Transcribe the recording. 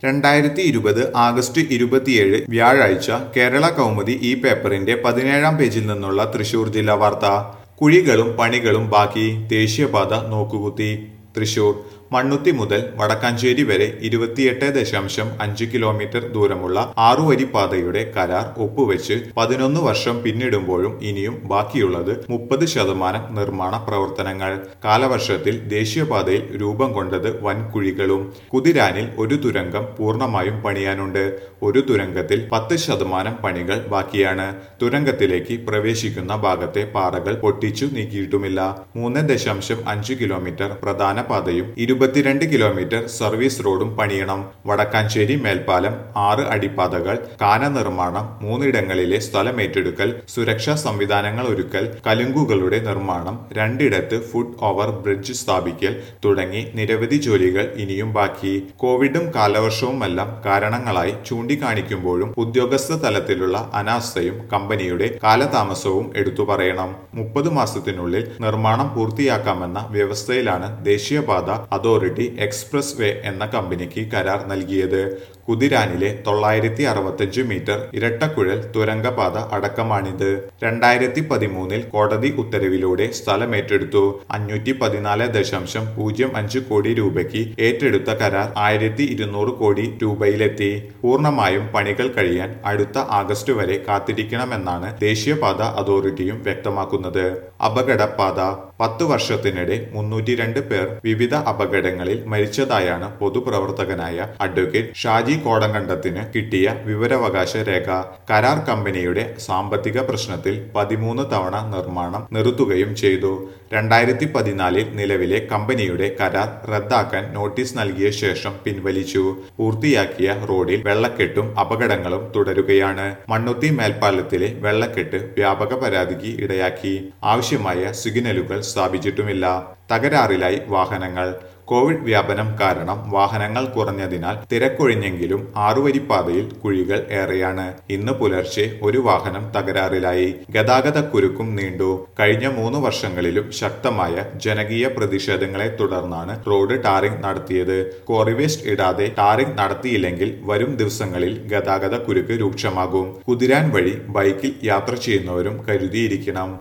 രണ്ടായിരത്തി ഇരുപത് ആഗസ്റ്റ് ഇരുപത്തിയേഴ് വ്യാഴാഴ്ച കേരള കൗമുദി ഈ പേപ്പറിന്റെ പതിനേഴാം പേജിൽ നിന്നുള്ള തൃശൂർ ജില്ലാ വാർത്ത കുഴികളും പണികളും ബാക്കി ദേശീയപാത നോക്കുകുത്തി തൃശൂർ മണ്ണുത്തി മുതൽ വടക്കാഞ്ചേരി വരെ ഇരുപത്തിയെട്ട് ദശാംശം അഞ്ച് കിലോമീറ്റർ ദൂരമുള്ള ആറുവരി പാതയുടെ കരാർ ഒപ്പുവെച്ച് പതിനൊന്ന് വർഷം പിന്നിടുമ്പോഴും ഇനിയും ബാക്കിയുള്ളത് മുപ്പത് ശതമാനം നിർമ്മാണ പ്രവർത്തനങ്ങൾ കാലവർഷത്തിൽ ദേശീയപാതയിൽ രൂപം കൊണ്ടത് വൻ കുഴികളും കുതിരാനിൽ ഒരു തുരങ്കം പൂർണ്ണമായും പണിയാനുണ്ട് ഒരു തുരങ്കത്തിൽ പത്ത് ശതമാനം പണികൾ ബാക്കിയാണ് തുരങ്കത്തിലേക്ക് പ്രവേശിക്കുന്ന ഭാഗത്തെ പാറകൾ പൊട്ടിച്ചു നീക്കിയിട്ടുമില്ല മൂന്ന് ദശാംശം അഞ്ച് കിലോമീറ്റർ പ്രധാന പാതയും ഇരുപത്തിരണ്ട് കിലോമീറ്റർ സർവീസ് റോഡും പണിയണം വടക്കാഞ്ചേരി മേൽപ്പാലം ആറ് അടിപ്പാതകൾ കാന നിർമ്മാണം മൂന്നിടങ്ങളിലെ സ്ഥലമേറ്റെടുക്കൽ സുരക്ഷാ സംവിധാനങ്ങൾ ഒരുക്കൽ കലുങ്കുകളുടെ നിർമ്മാണം രണ്ടിടത്ത് ഫുട് ഓവർ ബ്രിഡ്ജ് സ്ഥാപിക്കൽ തുടങ്ങി നിരവധി ജോലികൾ ഇനിയും ബാക്കി കോവിഡും കാലവർഷവുമെല്ലാം കാരണങ്ങളായി ചൂണ്ടിക്കാണിക്കുമ്പോഴും ഉദ്യോഗസ്ഥ തലത്തിലുള്ള അനാസ്ഥയും കമ്പനിയുടെ കാലതാമസവും എടുത്തു പറയണം മുപ്പത് മാസത്തിനുള്ളിൽ നിർമ്മാണം പൂർത്തിയാക്കാമെന്ന വ്യവസ്ഥയിലാണ് ദേശീയപാത അതോറിറ്റി എക്സ്പ്രസ് വേ എന്ന കമ്പനിക്ക് കരാർ നൽകിയത് കുതിരാനിലെ തൊള്ളായിരത്തി അറുപത്തഞ്ച് മീറ്റർ ഇരട്ടക്കുഴൽ തുരങ്കപാത അടക്കമാണിത് രണ്ടായിരത്തി പതിമൂന്നിൽ കോടതി ഉത്തരവിലൂടെ സ്ഥലമേറ്റെടുത്തു അഞ്ഞൂറ്റി പതിനാല് ദശാംശം പൂജ്യം അഞ്ച് കോടി രൂപയ്ക്ക് ഏറ്റെടുത്ത കരാർ ആയിരത്തി ഇരുന്നൂറ് കോടി രൂപയിലെത്തി പൂർണ്ണമായും പണികൾ കഴിയാൻ അടുത്ത ആഗസ്റ്റ് വരെ കാത്തിരിക്കണമെന്നാണ് ദേശീയപാത അതോറിറ്റിയും വ്യക്തമാക്കുന്നത് അപകടപാത പത്ത് വർഷത്തിനിടെ മുന്നൂറ്റി രണ്ട് പേർ വിവിധ അപകടങ്ങളിൽ മരിച്ചതായാണ് പൊതുപ്രവർത്തകനായ അഡ്വക്കേറ്റ് ഷാജി കോടങ്കണ്ടത്തിന് കിട്ടിയ വിവരാവകാശ രേഖ കരാർ കമ്പനിയുടെ സാമ്പത്തിക പ്രശ്നത്തിൽ പതിമൂന്ന് തവണ നിർമ്മാണം നിർത്തുകയും ചെയ്തു രണ്ടായിരത്തി പതിനാലിൽ നിലവിലെ കമ്പനിയുടെ കരാർ റദ്ദാക്കാൻ നോട്ടീസ് നൽകിയ ശേഷം പിൻവലിച്ചു പൂർത്തിയാക്കിയ റോഡിൽ വെള്ളക്കെട്ടും അപകടങ്ങളും തുടരുകയാണ് മണ്ണുത്തി മേൽപ്പാലത്തിലെ വെള്ളക്കെട്ട് വ്യാപക പരാതിക്ക് ഇടയാക്കി ആവശ്യമായ സിഗ്നലുകൾ സ്ഥാപിച്ചിട്ടുമില്ല തകരാറിലായി വാഹനങ്ങൾ കോവിഡ് വ്യാപനം കാരണം വാഹനങ്ങൾ കുറഞ്ഞതിനാൽ തിരക്കൊഴിഞ്ഞെങ്കിലും ആറുവരിപ്പാതയിൽ കുഴികൾ ഏറെയാണ് ഇന്ന് പുലർച്ചെ ഒരു വാഹനം തകരാറിലായി ഗതാഗതക്കുരുക്കും നീണ്ടു കഴിഞ്ഞ മൂന്ന് വർഷങ്ങളിലും ശക്തമായ ജനകീയ പ്രതിഷേധങ്ങളെ തുടർന്നാണ് റോഡ് ടാറിംഗ് നടത്തിയത് ക്വാറി വേസ്റ്റ് ഇടാതെ ടാറിംഗ് നടത്തിയില്ലെങ്കിൽ വരും ദിവസങ്ങളിൽ ഗതാഗത കുരുക്ക് രൂക്ഷമാകും കുതിരാൻ വഴി ബൈക്കിൽ യാത്ര ചെയ്യുന്നവരും കരുതിയിരിക്കണം